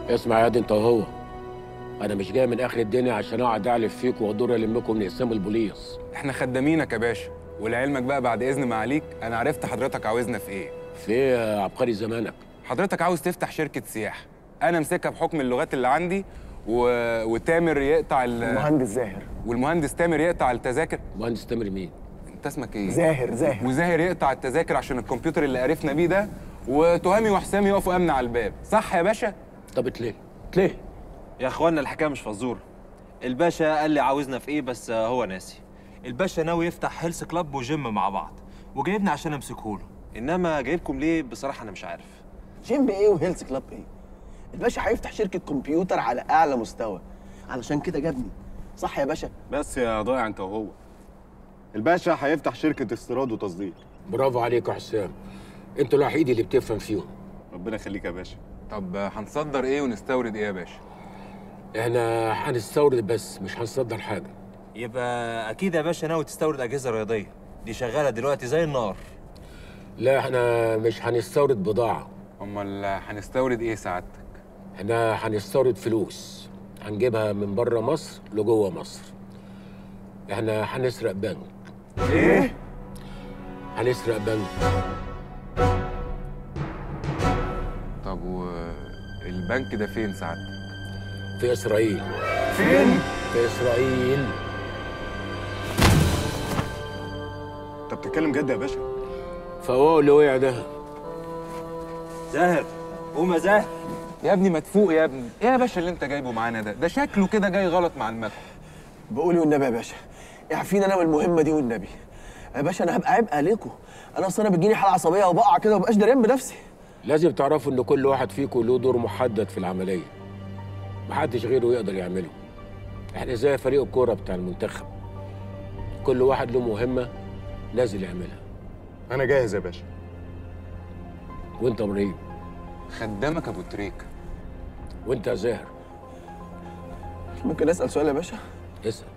اسمع يا دي انت وهو انا مش جاي من اخر الدنيا عشان اقعد اعلف فيك وادور المكم من اقسام البوليس احنا خدامينك يا باشا ولعلمك بقى بعد اذن معاليك انا عرفت حضرتك عاوزنا في ايه في ايه يا عبقري زمانك حضرتك عاوز تفتح شركه سياحه انا امسكها بحكم اللغات اللي عندي و... وتامر يقطع ال... المهندس زاهر والمهندس تامر يقطع التذاكر مهندس تامر مين انت اسمك ايه زاهر زاهر وزاهر يقطع التذاكر عشان الكمبيوتر اللي عرفنا بيه ده وتهامي وحسام يقفوا امن على الباب صح يا باشا طب اتليه اتليه يا اخوانا الحكايه مش فزوره الباشا قال لي عاوزنا في ايه بس هو ناسي الباشا ناوي يفتح هيلث كلاب وجيم مع بعض وجايبني عشان امسكه له انما جايبكم ليه بصراحه انا مش عارف جيم ايه وهيلث كلاب ايه الباشا هيفتح شركه كمبيوتر على اعلى مستوى علشان كده جابني صح يا باشا بس يا ضايع انت وهو الباشا هيفتح شركة استيراد وتصدير برافو عليك يا حسام انت الوحيد اللي بتفهم فيهم ربنا يخليك يا باشا طب هنصدر ايه ونستورد ايه يا باشا احنا هنستورد بس مش هنصدر حاجه يبقى اكيد يا باشا ناوي تستورد اجهزه رياضيه دي شغاله دلوقتي زي النار لا احنا مش هنستورد بضاعه امال هنستورد ايه سعادتك احنا هنستورد فلوس هنجيبها من بره مصر لجوه مصر احنا هنسرق بنك ايه هنسرق بنك طب والبنك ده فين سعادتك في اسرائيل فين في اسرائيل انت بتتكلم جد يا باشا فهو اللي وقع ده زاهر قوم يا زاهر يا ابني مدفوق يا ابني ايه يا باشا اللي انت جايبه معانا ده ده شكله كده جاي غلط مع المكن بقولي والنبي يا باشا اعفيني انا من المهمه دي والنبي يا باشا انا هبقى عبء عليكم انا اصل انا بتجيني حاله عصبيه وبقع كده ومبقاش دريان بنفسي لازم تعرفوا ان كل واحد فيكم له دور محدد في العمليه محدش غيره يقدر يعمله احنا زي فريق الكوره بتاع المنتخب كل واحد له مهمه نازل يعملها انا جاهز يا باشا وانت ابراهيم خدامك ابو تريك وانت يا زاهر ممكن اسال سؤال يا باشا اسال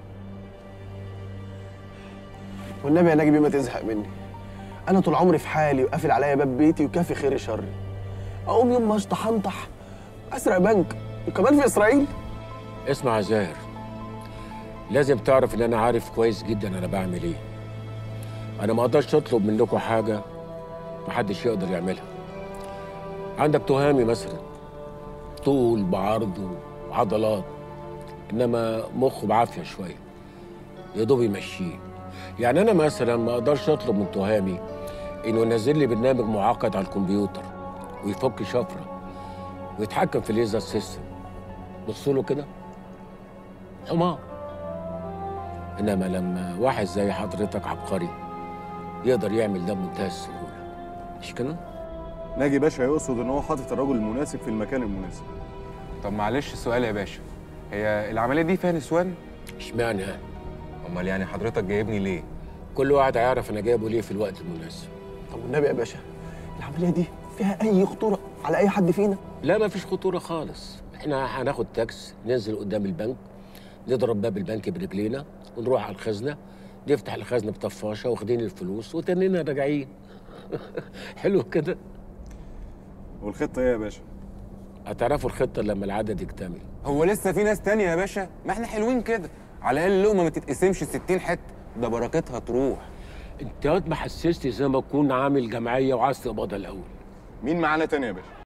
والنبي يا ناجي ما تزهق مني انا طول عمري في حالي وقافل عليا باب بيتي وكافي خير شري اقوم يوم ما اشطح انطح اسرق بنك وكمان في اسرائيل اسمع يا زاهر لازم تعرف ان انا عارف كويس جدا انا بعمل ايه انا ما اقدرش اطلب منكم حاجه محدش يقدر يعملها عندك تهامي مثلا طول بعرض وعضلات انما مخه بعافيه شويه يا دوب يمشيه يعني انا مثلا ما اقدرش اطلب من تهامي انه ينزل لي برنامج معقد على الكمبيوتر ويفك شفره ويتحكم في الليزر سيستم بصوا له كده حمار انما لما واحد زي حضرتك عبقري يقدر يعمل ده بمنتهى السهوله مش كده ناجي باشا يقصد ان هو حاطط الرجل المناسب في المكان المناسب طب معلش سؤال يا باشا هي العمليه دي فيها نسوان اشمعنى يعني امال يعني حضرتك جايبني ليه كل واحد هيعرف انا جايبه ليه في الوقت المناسب طب والنبي يا باشا العمليه دي فيها اي خطوره على اي حد فينا لا ما فيش خطوره خالص احنا هناخد تاكس ننزل قدام البنك نضرب باب البنك برجلينا ونروح على الخزنه نفتح الخزنه بطفاشه واخدين الفلوس وتنينا راجعين حلو كده والخطة ايه يا باشا هتعرفوا الخطه لما العدد يكتمل هو لسه في ناس تانية يا باشا ما احنا حلوين كده على الاقل اللقمه ما تتقسمش 60 حته ده بركتها تروح انت وقت ما حسستني زي ما تكون عامل جمعيه وعايز تقبضها الاول مين معانا تاني يا باشا